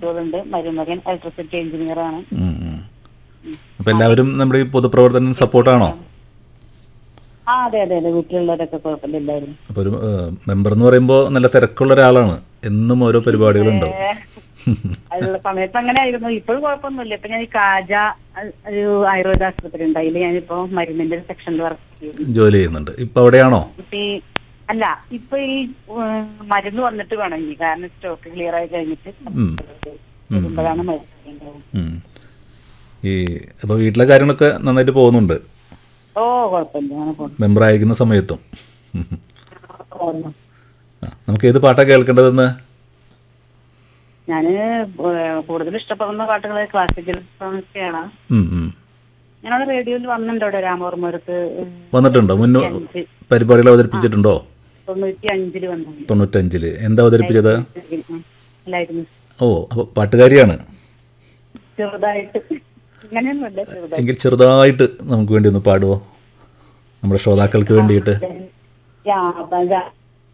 കുട്ടികളുണ്ട് മരുമകൻ electricity engineer ആണ് ഉം, ഉം. അപ്പൊ എല്ലാവരും നമ്മുടെ ഈ പൊതുപ്രവർത്തനം സപ്പോർട്ടാണോ ആ അതെ അതെ അതെ വീട്ടിലുള്ളവരൊക്കെ കുഴപ്പമില്ല എല്ലാവരും അപ്പൊ ഒരു മെമ്പർ എന്ന് പറയുമ്പോൾ നല്ല തിരക്കുള്ള ഒരാളാണ് എന്നും ഓരോ പരിപാടികളുണ്ടാവും അതിലുള്ള സമയത്ത് അങ്ങനെ ആയിരുന്നു ഇപ്പോഴും കുഴപ്പമൊന്നുമില്ല ഇപ്പൊ ഞാൻ ഈ കാജ അ- ഒരു ആയുർവേദ ആശുപത്രി ഉണ്ട് അതിൽ ഞാനിപ്പോ മരുന്നിന്റെ സെക്ഷനിൽ വർക്ക് ചെയ്യുന്നു ജോലി ചെയ്യുന്നുണ്ട് ഇപ്പൊ അവിടെയാണോ ഇപ്പൊ ഈ അല്ല ഇപ്പൊ ഈ ഉം, മരുന്ന് വന്നിട്ട് വേണം ഇനി കാരണം സ്റ്റോക്ക് ക്ലിയർ ആയി കഴിഞ്ഞിട്ട് ഉം. വരുമ്പോഴാണ് മരുന്ന് ഉണ്ടാവുക. ഉം. ഈ അപ്പൊ വീട്ടിലെ കാര്യങ്ങളൊക്കെ നന്നായിട്ട് പോകുന്നുണ്ട് ഓ കുഴപ്പമില്ല അങ്ങനെ പോകുന്നു മെമ്പർ ആയിരിക്കുന്ന സമയത്തും ഉം. പോകുന്നു. ആ, നമുക്ക് ഏത് പാട്ടാ കേൾക്കേണ്ടതെന്ന് ഞാന് ഏഹ് കൂടുതൽ ഇഷ്ടപ്പെടുന്ന പാട്ടുകൾ ക്ലാസിക്കൽ സോങ്സൊക്കെയാണ് ഉം, ഉം. ഞാനവിടെ റേഡിയോയിൽ വന്നിട്ടുണ്ട് അവിടെ രാമവർമ്മരത്ത് വന്നിട്ടുണ്ടോ മുന്നോ അഞ്ച് പരിപാടികൾ അവതരിപ്പിച്ചിട്ടുണ്ടോ തൊണ്ണൂറ്റി അഞ്ചില് വന്നു തൊണ്ണൂറ്റഞ്ചില് എന്താ അവതരിപ്പിച്ചത് അല്ലായിരുന്നു ഓ അപ്പൊ പാട്ടുകാരിയാണ് ചെറുതായിട്ട് ഇങ്ങനെയൊന്നുമല്ല ചെറുതായിട്ട് എങ്കിൽ ചെറുതായിട്ട് നമുക്ക് വേണ്ടി ഒന്ന് പാടുവോ നമ്മുടെ ശ്രോതാക്കൾക്ക് വേണ്ടിയിട്ട് യാ-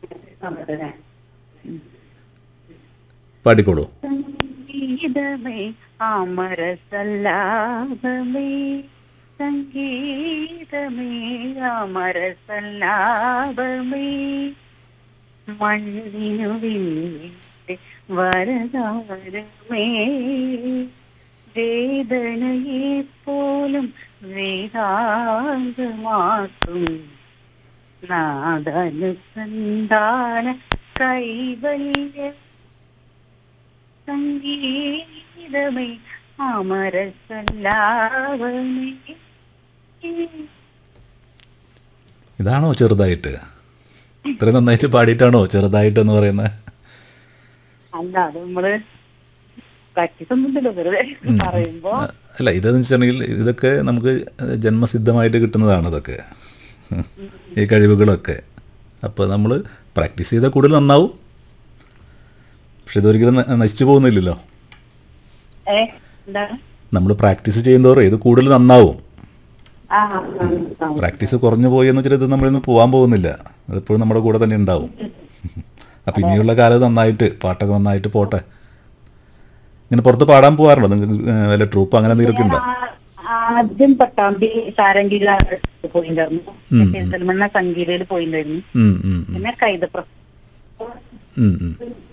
പാടിക്കോളൂ സംഗീതമേ അമരസല്ലാപമേ സംഗീതമേ അമരസല്ലാപമേ മണ്ണിനു വിണ്ണിന്റെ വരദാരമേ വേദനയെ പോലും വേദാന്തമാക്കും നാദനുസന്ധാന കൈവല്യ സംഗീതമേ അമരസല്ലാവമേ ഇതാണോ ചെറുതായിട്ട് ഇത്ര നന്നായിട്ട് പാടിയിട്ടാണോ ചെറുതായിട്ട് എന്ന് പറയുന്നത് അല്ല അത് നമ്മള് പ്രാക്ടീസ് ഒന്നുമില്ലല്ലോ വെറുതെ പറയുമ്പോ അല്ല ഇതെന്ന് വെച്ചിട്ടുണ്ടെങ്കിൽ ഇതൊക്കെ നമുക്ക് ജന്മസിദ്ധമായിട്ട് കിട്ടുന്നതാണ് ഇതൊക്കെ ഈ കഴിവുകളൊക്കെ അപ്പോൾ നമ്മൾ പ്രാക്ടീസ് ചെയ്താൽ കൂടുതൽ നന്നാവും പക്ഷെ ഇതൊരിക്കലും ന- നശിച്ചു പോകുന്നില്ലല്ലോ ഏ എന്താണ് നമ്മൾ പ്രാക്ടീസ് ചെയ്യുന്നതോറും ഇത് കൂടുതൽ നന്നാവും ആ ആ, ആ. പ്രാക്ടീസ് കുറഞ്ഞു പോയി എന്ന് വെച്ചാൽ ഇത് നമ്മളിന്ന് പോകാൻ പോകുന്നില്ല അതെപ്പോഴും നമ്മുടെ കൂടെ തന്നെ ഉണ്ടാവും അപ്പം ഇനിയുള്ള കാലത്ത് നന്നായിട്ട് പാട്ടൊക്കെ നന്നായിട്ട് പോട്ടെ ഇങ്ങനെ പുറത്ത് പാടാൻ പോകാറുണ്ടോ നിങ്ങൾക്ക് വല്ല ട്രൂപ്പ് അങ്ങനെ എന്തെങ്കിലുമൊക്കെ ഉണ്ടോ ആ, ആദ്യം പട്ടാമ്പി സാരംഗീല പോയിണ്ടായിരുന്നു പെരിന്തൽമണ്ണ സംഗീതയിൽ പോയിണ്ടായിരുന്നു ഉം, ഉം, ഉം. പിന്നെ കൈതപ്ര ഉം, ഉം.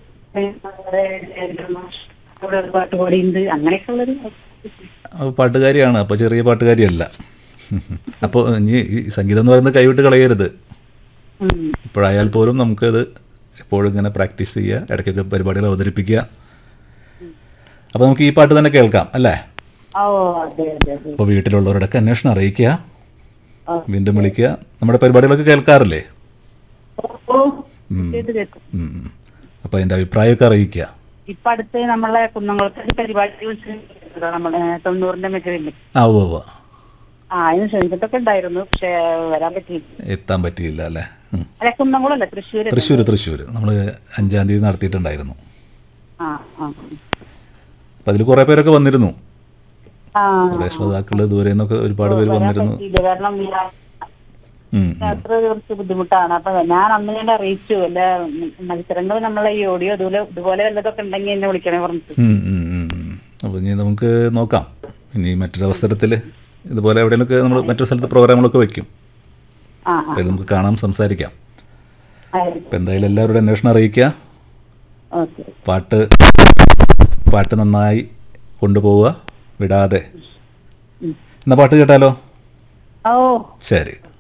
അവിടെ ഒരു പാട്ട് പാടിയുണ്ട് അങ്ങനെയൊക്കെ ഉള്ളൊരു അപ്പോൾ പാട്ടുകാരിയാണ് അപ്പോൾ ചെറിയ പാട്ടുകാരിയല്ല അപ്പോൾ ഇനി ഈ സംഗീതം എന്ന് പറയുന്നത് കൈവിട്ട് കളയരുത് ഉം. ഇപ്പോഴായാൽ പോലും നമുക്കത് എപ്പോഴും ഇങ്ങനെ പ്രാക്ടീസ് ചെയ്യുക ഇടയ്ക്കൊക്കെ പരിപാടികൾ അവതരിപ്പിക്കുക അപ്പോൾ നമുക്ക് ഈ പാട്ട് തന്നെ കേൾക്കാം അല്ലേ ഓ അതെ അതെ അതെ അപ്പോൾ വീട്ടിലുള്ളവരോടൊക്കെ അന്വേഷണം അറിയിക്കുക ആ. വീണ്ടും വിളിക്കുക നമ്മുടെ പരിപാടികളൊക്കെ കേൾക്കാറില്ലേ ഓ കേട്ട് കേൾക്കും ഉം, ഉം. അപ്പോൾ അതിൻ്റെ അഭിപ്രായമൊക്കെ അറിയിക്കുക ഇപ്പൊ അടുത്ത് നമ്മളെ കുന്നംകുളത്ത് പരിപാടി വിളിച്ചിട്ടുണ്ടോ നമ്മളെ തൊണ്ണൂറിന്റെ മെറ്ററില്ലേ ആ ഉവ്വ് ഉവ്വ് ആ അതിന് ക്ഷണിച്ചിട്ടൊക്കെ ഉണ്ടായിരുന്നു പക്ഷെ വരാൻ പറ്റിയില്ല എത്താൻ പറ്റിയില്ല അല്ലേ ഉം. അല്ല കുന്നംകുളമല്ല തൃശ്ശൂര് തൃശ്ശൂർ തൃശ്ശൂർ നമ്മൾ അഞ്ചാം തീയതി നടത്തിയിട്ടുണ്ടായിരുന്നു ആ ആ അപ്പം അതിൽ കുറേ പേരൊക്കെ വന്നിരുന്നു ആ കുറേ ശ്രോതാക്കൾ ദൂരെ നിന്നൊക്കെ ഒരുപാട് പേര് വരാൻ വന്നിരുന്നു പറ്റിയില്ല കാരണം യാ- ഉം, ഉം. യാത്ര കുറച്ച് ബുദ്ധിമുട്ടാണ് അപ്പൊ ഞാൻ അന്ന് ഞാൻ അറിയിച്ചു അല്ല മത്സരങ്ങൾ നമ്മളെ ഈ ഓഡിയോ അതുപോലെ ഇതുപോലെ വല്ലതൊക്കെ ഉണ്ടെങ്കിൽ എന്നെ വിളിക്കണേ പറഞ്ഞിട്ട് ഉം, ഉം, ഉം, ഉം. അപ്പോൾ ഇനി നമുക്ക് നോക്കാം ഇനി മറ്റൊരു അവസരത്തിൽ ഇതുപോലെ എവിടെയെങ്കിലുമൊക്കെ നമ്മൾ മറ്റൊരു സ്ഥലത്ത് പ്രോഗ്രാമുകളൊക്കെ വെക്കും ആ ആ അതിൽ നമുക്ക് കാണാം സംസാരിക്കാം ആയിരിക്കും. അപ്പം എന്തായാലും എല്ലാവരുടെ അന്വേഷണം അറിയിക്കുക ഓക്കെ പാട്ട് പാട്ട് നന്നായി കൊണ്ടുപോവുക വിടാതെ ഉം. എന്നാ പാട്ട് കേട്ടാലോ ഓ ശരി